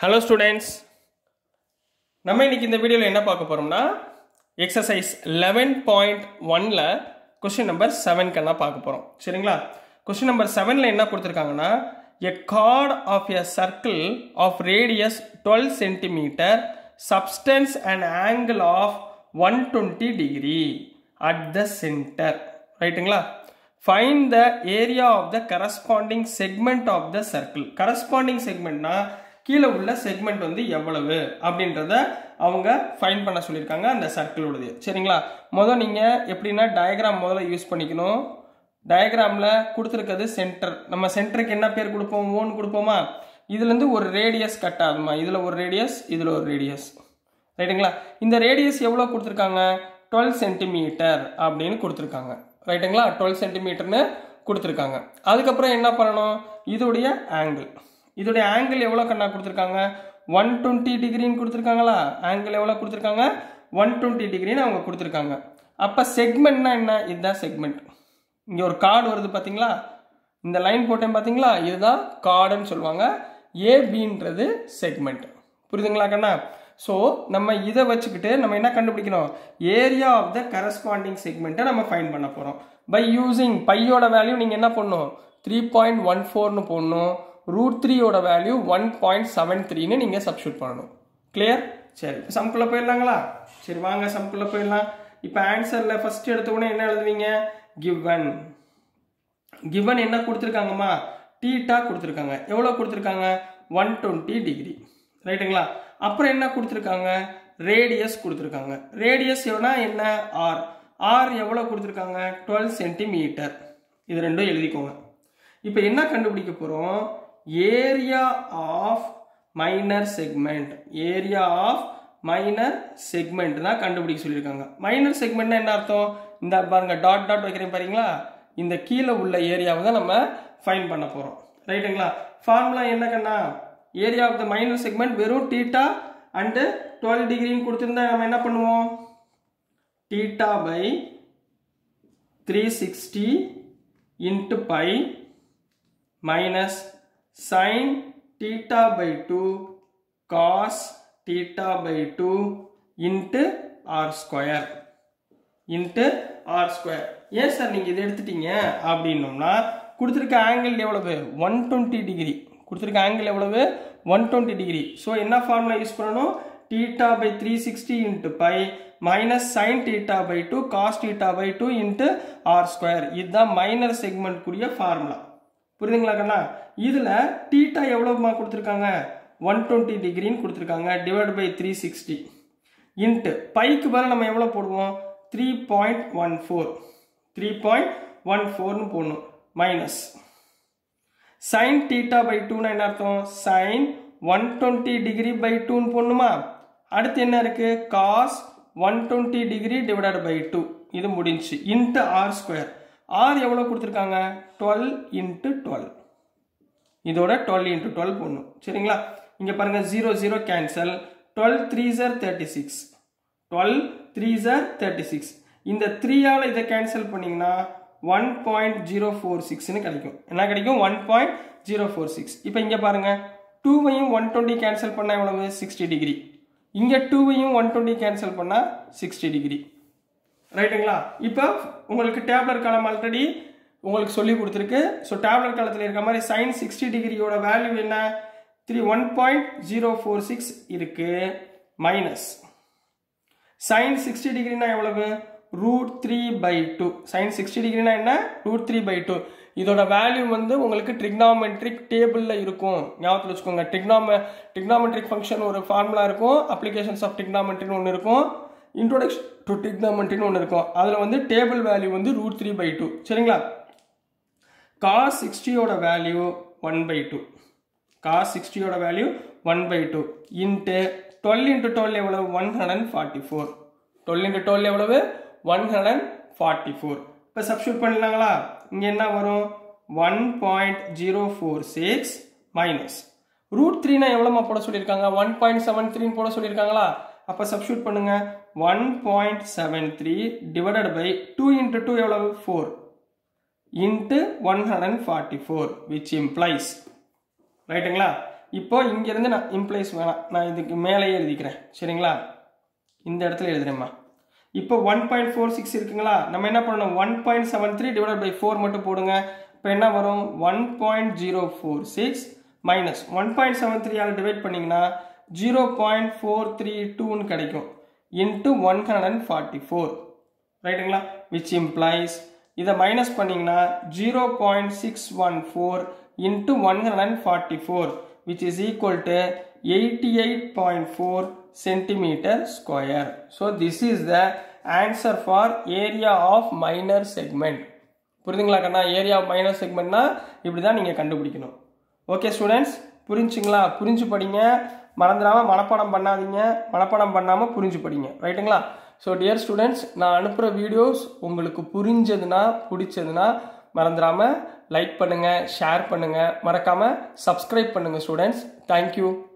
hello students நம்ம இன்னைக்கு இந்த வீடியோவில் என்ன பார்க்க போகிறோம்னா எக்ஸசைஸ் லெவன் பாயிண்ட் ஒனில் கொஸ்டின் நம்பர் செவன்க்கெல்லாம் பார்க்க போகிறோம் சரிங்களா கொஸ்டின் நம்பர் செவனில் என்ன கொடுத்துருக்காங்கன்னா a chord of a circle of radius twelve centimetre subtends and angle of one twenty degree at the centre ரைட்டுங்களா find the area of the corresponding segment of the circle corresponding செக்மெண்ட்னா கீழே உள்ள segment வந்து எவ்வளவு அப்படின்றத அவங்க fine பண்ண சொல்லியிருக்காங்க அந்த சர்க்கிளோடது சரிங்களா முதல் நீங்கள் எப்படின்னா டயக்ராம் முதல்ல யூஸ் பண்ணிக்கணும் டயக்ராமில் கொடுத்துருக்கிறது சென்டர் நம்ம சென்டருக்கு என்ன பேர் கொடுப்போம் ஓன் கொடுப்போமா இதுலேருந்து ஒரு ரேடியஸ் கட் ஆகுமா இதில் ஒரு ரேடியஸ் இதில் ஒரு ரேடியஸ் ரைட்டுங்களா இந்த ரேடியஸ் எவ்வளோ கொடுத்துருக்காங்க டுவெல் சென்டிமீட்டர் அப்படின்னு கொடுத்துருக்காங்க ரைட்டுங்களா டுவெல் சென்டிமீட்டர்னு கொடுத்துருக்காங்க அதுக்கப்புறம் என்ன பண்ணணும் இதோடைய ஆங்கிள் இதோடைய ஆங்கிள் எவ்வளோ கண்ணா கொடுத்துருக்காங்க ஒன் டுவெண்ட்டி டிகிரின்னு கொடுத்துருக்காங்களா ஆங்கிள் எவ்வளோ கொடுத்துருக்காங்க ஒன் டுவெண்ட்டி டிகிரின்னு அவங்க கொடுத்துருக்காங்க அப்போ செக்மெண்ட்னா என்ன இதுதான் செக்மெண்ட் இங்கே ஒரு கார்டு வருது பார்த்தீங்களா இந்த லைன் போட்டேன் பார்த்தீங்களா இதுதான் கார்டுன்னு சொல்லுவாங்க ஏபின்றது செக்மெண்ட் புரியுதுங்களா கண்ணா ஸோ நம்ம இதை வச்சுக்கிட்டு நம்ம என்ன கண்டுபிடிக்கணும் ஏரியா ஆஃப் த கரஸ்பாண்டிங் செக்மெண்ட்டை நம்ம ஃபைன் பண்ண போகிறோம் பை யூசிங் பையோட வேல்யூ நீங்கள் என்ன பண்ணணும் த்ரீ பாயிண்ட் ஒன் ஃபோர்னு போடணும் ரூட் த்ரீயோட வேல்யூ ஒன் பாயிண்ட் செவன் த்ரீன்னு நீங்கள் சப்ஸ்டியூட் பண்ணணும் கிளியர் சரி இப்போ சம்குள்ளே போயிடலாங்களா சரி வாங்க சம்குள்ளே போயிடலாம் இப்போ ஆன்சரில் ஃபர்ஸ்ட் எடுத்த உடனே என்ன எழுதுவீங்க கிவன் கிவன் என்ன கொடுத்துருக்காங்கம்மா டீட்டா கொடுத்துருக்காங்க எவ்வளோ கொடுத்துருக்காங்க ஒன் டுவெண்ட்டி டிகிரி ரைட்டுங்களா அப்புறம் என்ன கொடுத்துருக்காங்க ரேடியஸ் கொடுத்துருக்காங்க ரேடியஸ் எவ்வளோ என்ன ஆர் ஆர் எவ்வளோ கொடுத்துருக்காங்க டுவெல் சென்டிமீட்டர் இது ரெண்டும் எழுதிக்கோங்க இப்போ என்ன கண்டுபிடிக்க போகிறோம் area of minor segment area of minor segment தான் கண்டுபிடிக்க சொல்லியிருக்காங்க மைனர் செக்மெண்ட்னா என்ன அர்த்தம் இந்த பாருங்க டாட் டாட் வைக்கிறேன் பாருங்களா இந்த கீழே உள்ள ஏரியாவை தான் நம்ம ஃபைன் பண்ண போகிறோம் ரைட்டுங்களா ஃபார்முலா என்ன கண்ணா area of the minor segment வெறும் டீட்டா அண்டு டுவெல் டிகிரின்னு கொடுத்துருந்தா நம்ம என்ன பண்ணுவோம் theta by three sixty into pi minus sin theta by 2 cos theta by 2 into r square into r square ஏன் சார் நீங்கள் இதை எடுத்துட்டீங்க அப்படின்னோம்னா கொடுத்துருக்க ஆங்கிள் எவ்வளவு ஒன் டுவெண்ட்டி டிகிரி கொடுத்துருக்க ஆங்கிள் எவ்வளவு ஒன் டுவெண்ட்டி டிகிரி ஸோ என்ன ஃபார்முலா யூஸ் பண்ணணும் theta by three sixty into pi minus sine theta by two cos theta by two into r square இதுதான் மைனர் செக்மெண்ட் கூடிய formula புரியுதுங்களா கண்ணா இதில் theta எவ்வளோமா கொடுத்துருக்காங்க ஒன் டுவெண்ட்டி டிகிரின்னு கொடுத்துருக்காங்க divide by three sixty into பைக்கு பதில் நம்ம எவ்வளோ போடுவோம் three point one four three point one ஃபோர்னு போடணும் மைனஸ் சைன் டீட்டா பை டூனா என்ன அர்த்தம் sine one twenty degree by டூன்னு போடணுமா அடுத்து என்ன இருக்கு cos one twenty degree divided by two இது முடிஞ்சு இன்ட்டு ஆர் ஸ்கொயர் ஆர் எவ்வளோ கொடுத்துருக்காங்க டுவெல் இன்ட்டு டுவெல் இதோட டுவெல் இன்ட்டு டுவெல் போடணும் சரிங்களா இங்கே பாருங்கள் zero zero cancel twelve three ஜர் தேர்ட்டி சிக்ஸ் டுவெல் த்ரீ ஜர் தேர்ட்டி சிக்ஸ் இந்த த்ரீயால் இதை கேன்சல் பண்ணிங்கன்னா ஒன் பாயிண்ட் ஜீரோ ஃபோர் சிக்ஸ்னு கிடைக்கும் என்ன கிடைக்கும் one point zero four six இப்போ இங்கே பாருங்கள் டூவையும் ஒன் டுவெண்ட்டி கேன்சல் பண்ணால் எவ்வளவு சிக்ஸ்டி டிகிரி இங்கே டூவையும் ஒன் டுவெண்ட்டி கேன்சல் பண்ணால் சிக்ஸ்டி டிகிரி ரைட்டுங்களா இப்போ உங்களுக்கு டேப்லெட் காலம் ஆல்ரெடி உங்களுக்கு சொல்லி கொடுத்துருக்கு ஸோ டேப்லெட் காலத்தில் இருக்க மாதிரி சைன் சிக்ஸ்டி டிகிரியோட வேல்யூ என்ன three one point zero four six இருக்கு மைனஸ் சைன் சிக்ஸ்டி டிகிரினா எவ்வளவு root three by two sine sixty டிகிரினா என்ன ரூட் த்ரீ பை டூ இதோட வேல்யூ வந்து உங்களுக்கு ட்ரிக்னாமெட்ரிக் டேபிளில் இருக்கும் ஞாபகத்தில் வச்சுக்கோங்க ட்ரிக்னாம ட்ரிக்னாமெட்ரிக் ஃபங்க்ஷன் ஒரு ஃபார்முலா இருக்கும் அப்ளிகேஷன்ஸ் ஆஃப் ட்ரிக்னாமெட்ரின்னு ஒன்று இருக்கும் இன்ட்ரோடக்ஷன் டு டிக்னாமெண்ட்னு ஒன்று இருக்கும் அதில் வந்து டேபிள் வேல்யூ வந்து ரூட் த்ரீ பை டூ சரிங்களா காஸ் சிக்ஸ்டியோட value one by two cos சிக்ஸ்டியோட value one by two into twelve into twelve எவ்வளவு one hundred and forty four twelve into twelve எவ்வளவு one hundred and forty four இப்போ substitute பண்ணலாங்களா இங்கே என்ன வரும் one point zero four six minus root த்ரீனா எவ்வளோமா போட சொல்லியிருக்காங்க ஒன் பாயிண்ட் செவன் த்ரீன்னு போட சொல்லியிருக்காங்களா அப்போ சப்ஸ்டியூட் பண்ணுங்க one point seven three divided by two into two எவ்வளவு four into one hundred and forty four which implies ரைட்டுங்களா இப்போ இங்கேருந்து நான் இம்ப்ளைஸ் வேணாம் நான் இதுக்கு மேலேயே எழுதிக்கிறேன் சரிங்களா இந்த இடத்துல எழுதுறேம்மா இப்போ ஒன் பாயிண்ட் ஃபோர் சிக்ஸ் இருக்குங்களா நம்ம என்ன பண்ணணும் one point seven three divide by four மட்டும் போடுங்க இப்போ என்ன வரும் one point zero four six minus one point seven த்ரீயால் டிவைட் பண்ணிங்கன்னா ஜீரோ பாயிண்ட் ஃபோர் த்ரீ டூன்னு கிடைக்கும் into one hundred and forty four ரைட்டுங்களா விச் இம்ப்ளைஸ் இதை மைனஸ் பண்ணிங்கன்னா zero point six one four into one hundred and forty four which is equal to eighty eight point four centimetre square so this is the answer for area of minor segment புரியுதுங்களா கண்ணா area of minor செக்மெண்ட்னா இப்படி தான் நீங்கள் கண்டுபிடிக்கணும் okay students புரிஞ்சுங்களா புரிஞ்சு படிங்க மறந்துடாமல் மனப்பாடம் பண்ணாதீங்க மனப்பாடம் பண்ணாமல் புரிஞ்சு படிங்க ரைட்டுங்களா ஸோ டியர் ஸ்டூடெண்ட்ஸ் நான் அனுப்புகிற வீடியோஸ் உங்களுக்கு புரிஞ்சதுன்னா பிடிச்சதுன்னா மறந்துடாமல் லைக் பண்ணுங்கள் ஷேர் பண்ணுங்கள் மறக்காமல் சப்ஸ்கிரைப் பண்ணுங்கள் ஸ்டூடெண்ட்ஸ் தேங்க்யூ